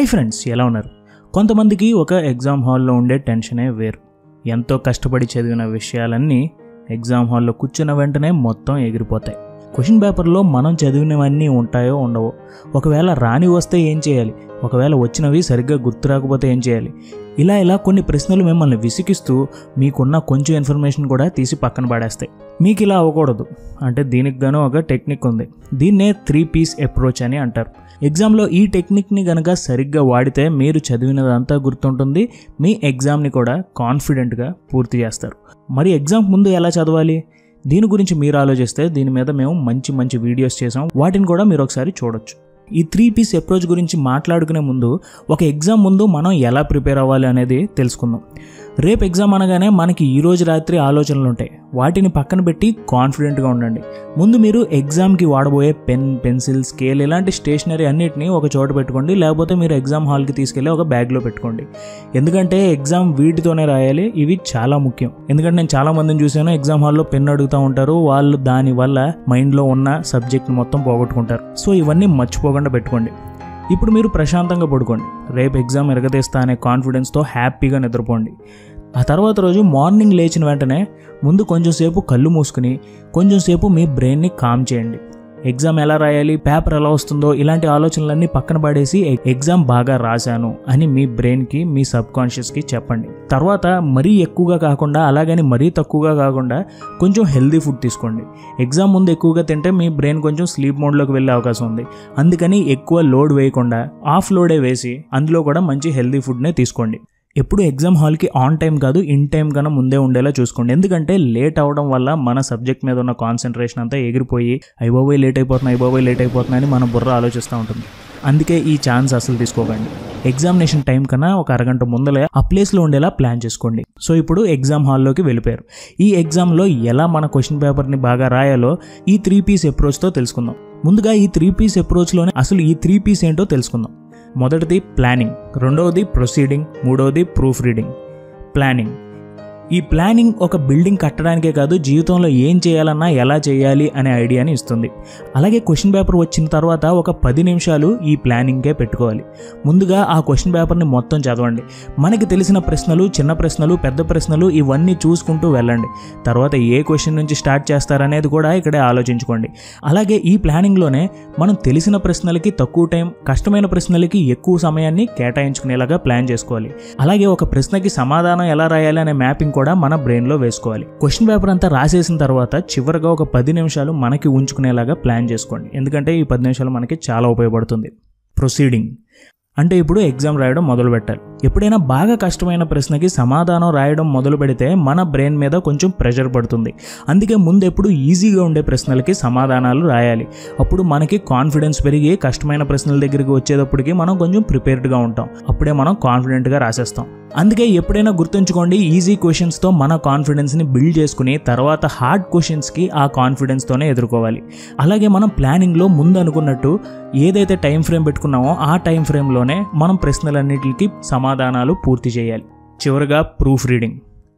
hi friends ఎలా ఉన్నారు కొంతమందికి ఒక ఎగ్జామ్ హాల్లో ఉండే టెన్షనే వేరు ఎంతో కష్టపడి చదివిన విషయాలన్నీ ఎగ్జామ్ హాల్లో కూర్చున్న వెంటనే మొత్తం ఎగిరిపోతాయి క్వశ్చన్ పేపర్లో మనం చదివినవన్నీ ఉంటాయో ఉండవో ఒకవేళ రాని వస్తే ఏం చేయాలి ఒకవేళ వచ్చినవి సరిగ్గా గుర్తు రాకపోతే ఏం చేయాలి ఇలా ఇలా కొన్ని ప్రశ్నలు మిమ్మల్ని విసిగిస్తూ మీకున్న కొంచెం ఇన్ఫర్మేషన్ కూడా తీసి పక్కన పడేస్తాయి మీకు ఇలా అవ్వకూడదు అంటే దీనికి గాను ఒక టెక్నిక్ ఉంది దీన్నే త్రీ పీస్ అప్రోచ్ అని అంటారు ఎగ్జామ్లో ఈ టెక్నిక్ని కనుక సరిగ్గా వాడితే మీరు చదివినదంతా గుర్తుంటుంది మీ ఎగ్జామ్ని కూడా కాన్ఫిడెంట్గా పూర్తి చేస్తారు మరి ఎగ్జామ్ ముందు ఎలా చదవాలి దీని గురించి మీరు ఆలోచిస్తే దీని మీద మేము మంచి మంచి వీడియోస్ చేసాం వాటిని కూడా మీరు ఒకసారి చూడొచ్చు ఈ త్రీ పీస్ అప్రోచ్ గురించి మాట్లాడుకునే ముందు ఒక ఎగ్జామ్ ముందు మనం ఎలా ప్రిపేర్ అవ్వాలి అనేది తెలుసుకుందాం రేపు ఎగ్జామ్ అనగానే మనకి ఈ రోజు రాత్రి ఆలోచనలు ఉంటాయి వాటిని పక్కన పెట్టి కాన్ఫిడెంట్గా ఉండండి ముందు మీరు ఎగ్జామ్కి వాడబోయే పెన్ పెన్సిల్ స్కేల్ ఇలాంటి స్టేషనరీ అన్నిటిని ఒక చోట పెట్టుకోండి లేకపోతే మీరు ఎగ్జామ్ హాల్కి తీసుకెళ్ళి ఒక బ్యాగ్లో పెట్టుకోండి ఎందుకంటే ఎగ్జామ్ వీటితోనే రాయాలి ఇవి చాలా ముఖ్యం ఎందుకంటే నేను చాలా మందిని చూశాను ఎగ్జామ్ హాల్లో పెన్ అడుగుతూ ఉంటారు వాళ్ళు దాని వల్ల మైండ్లో ఉన్న సబ్జెక్ట్ మొత్తం పోగొట్టుకుంటారు సో ఇవన్నీ మర్చిపోకుండా పెట్టుకోండి ఇప్పుడు మీరు ప్రశాంతంగా పడుకోండి రేపు ఎగ్జామ్ ఎరగదీస్తా అనే కాన్ఫిడెన్స్తో హ్యాపీగా నిద్రపోండి ఆ తర్వాత రోజు మార్నింగ్ లేచిన వెంటనే ముందు కొంచెం సేపు కళ్ళు మూసుకుని కొంచెం సేపు మీ బ్రెయిన్ని కామ్ చేయండి ఎగ్జామ్ ఎలా రాయాలి పేపర్ ఎలా వస్తుందో ఇలాంటి ఆలోచనలన్నీ పక్కన పడేసి ఎ- ఎగ్జామ్ బాగా రాశాను అని మీ బ్రెయిన్కి మీ సబ్ కాన్షియస్కి చెప్పండి తర్వాత మరీ ఎక్కువగా కాకుండా అలాగని మరీ తక్కువగా కాకుండా కొంచెం హెల్దీ ఫుడ్ తీసుకోండి ఎగ్జామ్ ముందు ఎక్కువగా తింటే మీ బ్రెయిన్ కొంచెం స్లీప్ మోడ్లోకి వెళ్ళే అవకాశం ఉంది అందుకని ఎక్కువ లోడ్ వేయకుండా ఆఫ్ లోడే వేసి అందులో కూడా మంచి హెల్దీ ఫుడ్నే తీసుకోండి ఎప్పుడు ఎగ్జామ్ హాల్కి ఆన్ టైం కాదు ఇన్ టైం కన్నా ముందే ఉండేలా చూసుకోండి ఎందుకంటే లేట్ అవడం వల్ల మన సబ్జెక్ట్ మీద ఉన్న కాన్సన్ట్రేషన్ అంతా ఎగిరిపోయి అయిపోయి లేట్ అయిపోతున్నా అయిపోయి లేట్ అయిపోతున్నా అని మన బుర్ర ఆలోచిస్తూ ఉంటుంది అందుకే ఈ ఛాన్స్ అసలు తీసుకోకండి ఎగ్జామినేషన్ టైం కన్నా ఒక అరగంట ముందలే ఆ ప్లేస్లో ఉండేలా ప్లాన్ చేసుకోండి సో ఇప్పుడు ఎగ్జామ్ హాల్లోకి వెళ్ళిపోయారు ఈ ఎగ్జామ్లో ఎలా మన క్వశ్చన్ పేపర్ని బాగా రాయాలో ఈ త్రీ పీస్ అప్రోచ్తో తెలుసుకుందాం ముందుగా ఈ త్రీ పీస్ అప్రోచ్లోనే అసలు ఈ త్రీ పీస్ ఏంటో తెలుసుకుందాం మొదటిది ప్లానింగ్ రెండవది ప్రొసీడింగ్ మూడవది ప్రూఫ్ రీడింగ్ ప్లానింగ్ ఈ ప్లానింగ్ ఒక బిల్డింగ్ కట్టడానికే కాదు జీవితంలో ఏం చేయాలన్నా ఎలా చేయాలి అనే ఐడియాని ఇస్తుంది అలాగే క్వశ్చన్ పేపర్ వచ్చిన తర్వాత ఒక పది నిమిషాలు ఈ ప్లానింగ్కే పెట్టుకోవాలి ముందుగా ఆ క్వశ్చన్ పేపర్ని మొత్తం చదవండి మనకి తెలిసిన ప్రశ్నలు చిన్న ప్రశ్నలు పెద్ద ప్రశ్నలు ఇవన్నీ చూసుకుంటూ వెళ్ళండి తర్వాత ఏ క్వశ్చన్ నుంచి స్టార్ట్ చేస్తారనేది కూడా ఇక్కడే ఆలోచించుకోండి అలాగే ఈ ప్లానింగ్లోనే మనం తెలిసిన ప్రశ్నలకి తక్కువ టైం కష్టమైన ప్రశ్నలకి ఎక్కువ సమయాన్ని కేటాయించుకునేలాగా ప్లాన్ చేసుకోవాలి అలాగే ఒక ప్రశ్నకి సమాధానం ఎలా రాయాలి అనే మ్యాపింగ్ కూడా మన బ్రెయిన్లో వేసుకోవాలి క్వశ్చన్ పేపర్ అంతా రాసేసిన తర్వాత చివరిగా ఒక పది నిమిషాలు మనకి ఉంచుకునేలాగా ప్లాన్ చేసుకోండి ఎందుకంటే ఈ పది నిమిషాలు మనకి చాలా ఉపయోగపడుతుంది ప్రొసీడింగ్ అంటే ఇప్పుడు ఎగ్జామ్ రాయడం మొదలు పెట్టాలి ఎప్పుడైనా బాగా కష్టమైన ప్రశ్నకి సమాధానం రాయడం మొదలు పెడితే మన బ్రెయిన్ మీద కొంచెం ప్రెషర్ పడుతుంది అందుకే ముందు ఎప్పుడు ఈజీగా ఉండే ప్రశ్నలకి సమాధానాలు రాయాలి అప్పుడు మనకి కాన్ఫిడెన్స్ పెరిగి కష్టమైన ప్రశ్నల దగ్గరికి వచ్చేటప్పటికి మనం కొంచెం ప్రిపేర్డ్గా ఉంటాం అప్పుడే మనం కాన్ఫిడెంట్గా రాసేస్తాం అందుకే ఎప్పుడైనా గుర్తుంచుకోండి ఈజీ క్వశ్చన్స్తో మన కాన్ఫిడెన్స్ని బిల్డ్ చేసుకుని తర్వాత హార్డ్ క్వశ్చన్స్కి ఆ కాన్ఫిడెన్స్తోనే ఎదుర్కోవాలి అలాగే మనం ప్లానింగ్లో ముందు అనుకున్నట్టు ఏదైతే టైం ఫ్రేమ్ పెట్టుకున్నామో ఆ టైం ఫ్రేమ్లోనే మనం ప్రశ్నలన్నిటికీ సమాధానాలు పూర్తి చేయాలి చివరిగా ప్రూఫ్ రీడింగ్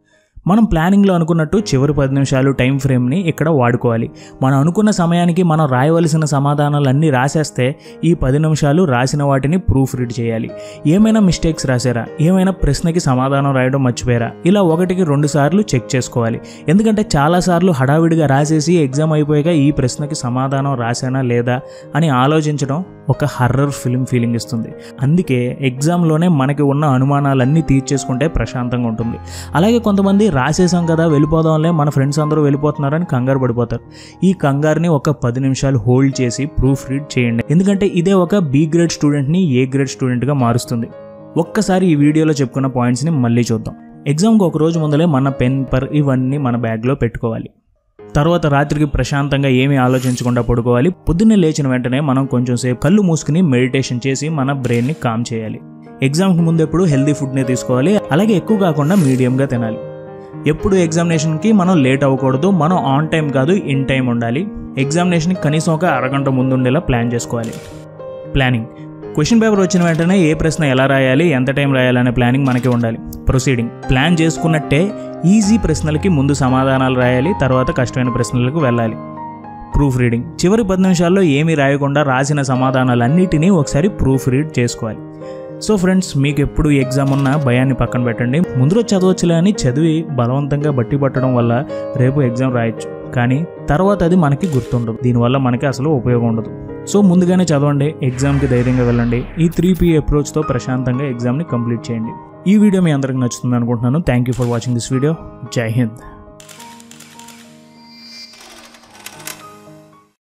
మనం ప్లానింగ్లో అనుకున్నట్టు చివరి పది నిమిషాలు టైం ఫ్రేమ్ని ఇక్కడ వాడుకోవాలి మనం అనుకున్న సమయానికి మనం రాయవలసిన సమాధానాలన్నీ రాసేస్తే ఈ పది నిమిషాలు రాసిన వాటిని ప్రూఫ్ రీడ్ చేయాలి ఏమైనా మిస్టేక్స్ రాసారా ఏమైనా ప్రశ్నకి సమాధానం రాయడం మర్చిపోయారా ఇలా ఒకటికి రెండు సార్లు చెక్ చేసుకోవాలి ఎందుకంటే చాలాసార్లు హడావిడిగా రాసేసి ఎగ్జామ్ అయిపోయాక ఈ ప్రశ్నకి సమాధానం రాసానా లేదా అని ఆలోచించడం ఒక హర్రర్ ఫిలిం ఫీలింగ్ ఇస్తుంది అందుకే ఎగ్జామ్లోనే మనకి ఉన్న అనుమానాలన్నీ తీర్చేసుకుంటే ప్రశాంతంగా ఉంటుంది అలాగే కొంతమంది రాసేసాం కదా వెళ్ళిపోదాంలే మన ఫ్రెండ్స్ అందరూ వెళ్ళిపోతున్నారని కంగారు పడిపోతారు ఈ కంగారుని ఒక పది నిమిషాలు హోల్డ్ చేసి ప్రూఫ్ రీడ్ చేయండి ఎందుకంటే ఇదే ఒక బి గ్రేడ్ స్టూడెంట్ని ఏ గ్రేడ్ స్టూడెంట్గా మారుస్తుంది ఒక్కసారి ఈ వీడియోలో చెప్పుకున్న పాయింట్స్ని మళ్ళీ చూద్దాం ఎగ్జామ్కి ఒక రోజు ముందలే మన పెన్ పర్ ఇవన్నీ మన బ్యాగ్లో పెట్టుకోవాలి తర్వాత రాత్రికి ప్రశాంతంగా ఏమీ ఆలోచించకుండా పడుకోవాలి పొద్దున్నే లేచిన వెంటనే మనం కొంచెం సేపు కళ్ళు మూసుకుని మెడిటేషన్ చేసి మన బ్రెయిన్ని కామ్ చేయాలి ఎగ్జామ్కి ముందు ఎప్పుడు హెల్దీ ఫుడ్నే తీసుకోవాలి అలాగే ఎక్కువ కాకుండా మీడియంగా తినాలి ఎప్పుడు ఎగ్జామినేషన్కి మనం లేట్ అవ్వకూడదు మనం ఆన్ టైం కాదు ఇన్ టైం ఉండాలి ఎగ్జామినేషన్కి కనీసం ఒక అరగంట ముందు ఉండేలా ప్లాన్ చేసుకోవాలి ప్లానింగ్ క్వశ్చన్ పేపర్ వచ్చిన వెంటనే ఏ ప్రశ్న ఎలా రాయాలి ఎంత టైం రాయాలి అనే ప్లానింగ్ మనకి ఉండాలి ప్రొసీడింగ్ ప్లాన్ చేసుకున్నట్టే ఈజీ ప్రశ్నలకి ముందు సమాధానాలు రాయాలి తర్వాత కష్టమైన ప్రశ్నలకు వెళ్ళాలి ప్రూఫ్ రీడింగ్ చివరి పది నిమిషాల్లో ఏమీ రాయకుండా రాసిన సమాధానాలన్నిటినీ ఒకసారి ప్రూఫ్ రీడ్ చేసుకోవాలి సో ఫ్రెండ్స్ మీకు ఎప్పుడు ఎగ్జామ్ ఉన్న భయాన్ని పక్కన పెట్టండి ముందు రోజు చదవచ్చులే అని చదివి బలవంతంగా బట్టి పట్టడం వల్ల రేపు ఎగ్జామ్ రాయొచ్చు కానీ తర్వాత అది మనకి గుర్తుండదు దీనివల్ల మనకి అసలు ఉపయోగం ఉండదు సో ముందుగానే చదవండి ఎగ్జామ్కి ధైర్యంగా వెళ్ళండి ఈ త్రీ పీ అప్రోచ్తో ప్రశాంతంగా ఎగ్జామ్ని కంప్లీట్ చేయండి ఈ వీడియో మీ అందరికి నచ్చుతుంది అనుకుంటున్నాను thank you for watching this video Jai Hind